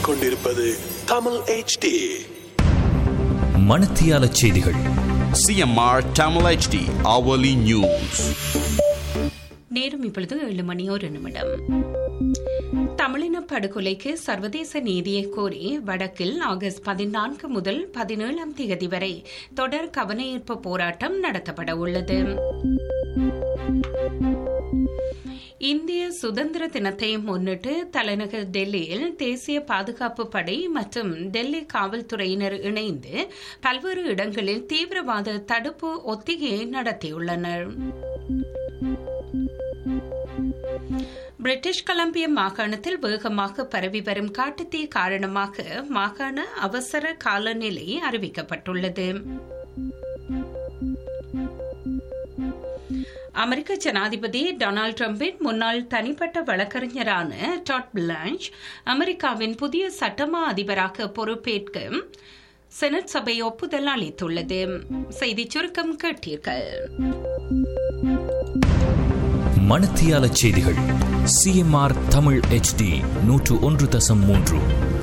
கேட்டுக்கொண்டிருப்பது தமிழ் HD மணத்தியால செய்திகள் CMR Tamil HD hourly news. நேரம் இப்பொழுது ஏழு மணி ஒரு நிமிடம் தமிழின படுகொலைக்கு சர்வதேச நீதியை கோரி வடக்கில் ஆகஸ்ட் பதினான்கு முதல் பதினேழாம் தேதி வரை தொடர் கவனஈர்ப்பு போராட்டம் நடத்தப்பட உள்ளது இந்திய சுதந்திர தினத்தை முன்னிட்டு தலைநகர் டெல்லியில் தேசிய பாதுகாப்பு படை மற்றும் டெல்லி காவல்துறையினர் இணைந்து பல்வேறு இடங்களில் தீவிரவாத தடுப்பு ஒத்திகையை நடத்தியுள்ளனர் பிரிட்டிஷ் கொலம்பியா மாகாணத்தில் வேகமாக பரவி வரும் காட்டுத்தீ காரணமாக மாகாண அவசர காலநிலை அறிவிக்கப்பட்டுள்ளது அமெரிக்க ஜனாதிபதி டொனால்டு டிரம்பின் முன்னாள் தனிப்பட்ட வழக்கறிஞரான டாட் பிளான்ச் அமெரிக்காவின் புதிய சட்டமா அதிபராக பொறுப்பேற்க செனட் சபை ஒப்புதல் அளித்துள்ளது செய்திச் சுருக்கம் கேட்டீர்கள் மணத்தியால செய்திகள் சிஎம்ஆர் தமிழ் HD நூற்று ஒன்று தசம் மூன்று